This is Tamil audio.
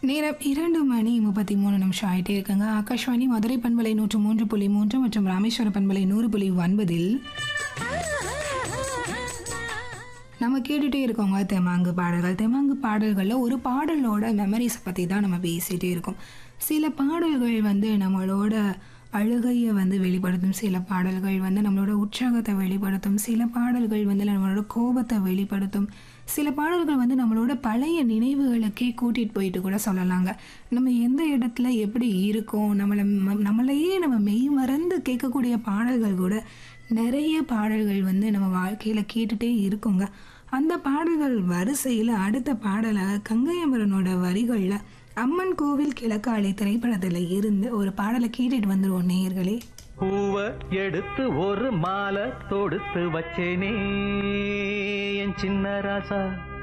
நேரம் இரண்டு மணி முப்பத்தி மூணு நிமிஷம் ஆயிட்டே இருக்குங்க ஆகாஷ்வாணி மதுரை பண்பலை நூற்று மூன்று புள்ளி மூன்று மற்றும் ராமேஸ்வர பண்பலை நூறு புள்ளி ஒன்பதில் நம்ம கேட்டுகிட்டே இருக்கோங்க தெமாங்கு பாடல்கள் தெமாங்கு பாடல்களில் ஒரு பாடலோட மெமரிஸை பற்றி தான் நம்ம பேசிகிட்டே இருக்கோம் சில பாடல்கள் வந்து நம்மளோட அழுகையை வந்து வெளிப்படுத்தும் சில பாடல்கள் வந்து நம்மளோட உற்சாகத்தை வெளிப்படுத்தும் சில பாடல்கள் வந்து நம்மளோட கோபத்தை வெளிப்படுத்தும் சில பாடல்கள் வந்து நம்மளோட பழைய நினைவுகளுக்கே கூட்டிகிட்டு போயிட்டு கூட சொல்லலாங்க நம்ம எந்த இடத்துல எப்படி இருக்கோம் நம்மளை ம- நம்மளையே நம்ம மெய் மறந்து கேட்கக்கூடிய பாடல்கள் கூட நிறைய பாடல்கள் வந்து நம்ம வாழ்க்கையில் கேட்டுட்டே இருக்கோங்க அந்த பாடல்கள் வரிசையில் அடுத்த பாடலாக கங்கையமரனோட வரிகளில் அம்மன் கோவில் கிழக்காலை திரைப்படத்தில் இருந்து ஒரு பாடலை கேட்டுட்டு வந்துருவோம் நேயர்களே பூவ எடுத்து ஒரு மாலை தொடுத்து வச்சேனே என் சின்ன ராசா